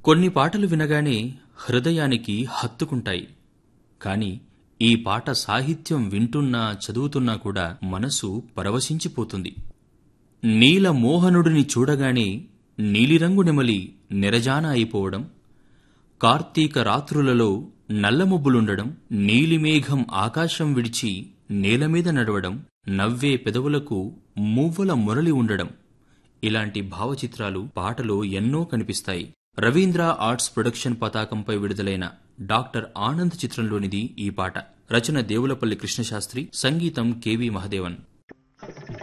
కొన్ని పాటలు వినగానే హృదయానికి హత్తుకుంటాయి కాని ఈ పాట సాహిత్యం వింటున్నా చదువుతున్నా కూడా మనసు పరవశించిపోతుంది నీల మోహనుడిని చూడగానే నీలిరంగు నెమలి నెరజాన అయిపోవడం కార్తీక రాత్రులలో నల్లమబ్బులుండడం నీలిమేఘం ఆకాశం విడిచి నేలమీద నడవడం నవ్వే పెదవులకు మువ్వల మురళి ఉండడం ఇలాంటి భావచిత్రాలు పాటలో ఎన్నో కనిపిస్తాయి రవీంద్ర ఆర్ట్స్ ప్రొడక్షన్ పతాకంపై విడుదలైన డాక్టర్ ఆనంద్ చిత్రంలోనిది ఈ పాట రచన దేవులపల్లి కృష్ణశాస్త్రి సంగీతం కెవి మహదేవన్